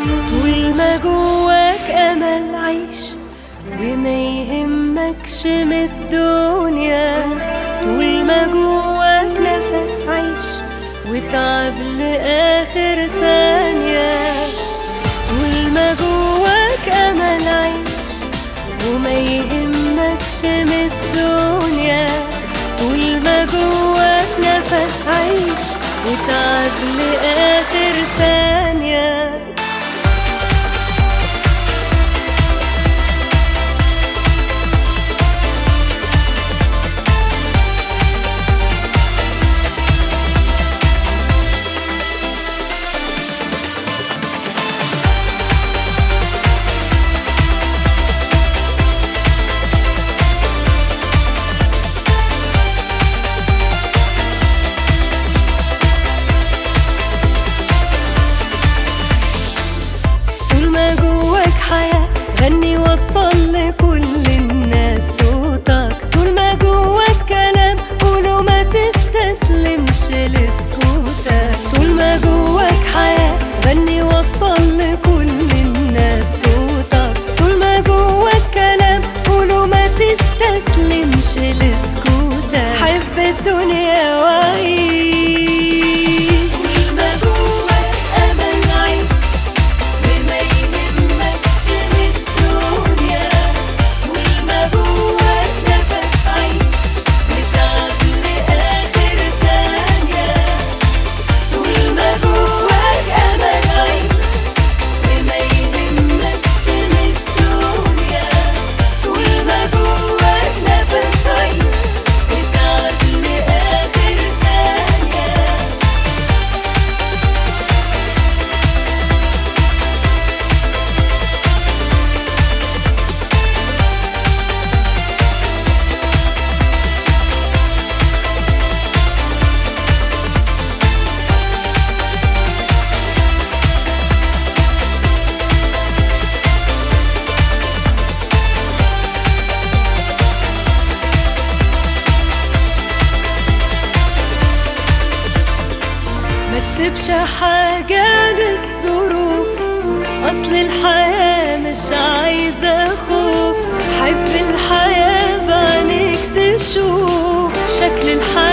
طول ما جواك امل عيش وما يهمكش من الدنيا طول ما جواك نفس عيش وتعب لاخر ثانيه طول ما جواك امل عيش وما يهمكش من الدنيا طول ما جواك نفس عيش وتعب لاخر ثانيه طول ما جواك حياة غني وصل لكل الناس صوتك طول ما جواك كلام قوله ما تستسلمش لسكوتك طول ما جواك حياة غني وصل لكل الناس صوتك طول ما جواك كلام قوله ما تستسلمش لسكوتك حب الدنيا وعيش طول ما جواك أمل عيش وما يهمكش من الدنيا طول ما جواك نفس عيش وتعب لآخر ثانية طول ما جواك أمل عيش وما يهمكش من الدنيا طول ما جواك نفس عيش وتعب لآخر ثانية ما تسيبش حاجة للظروف أصل الحياة مش عايزة خوف حب الحياة بعينيك تشوف شكل الحياة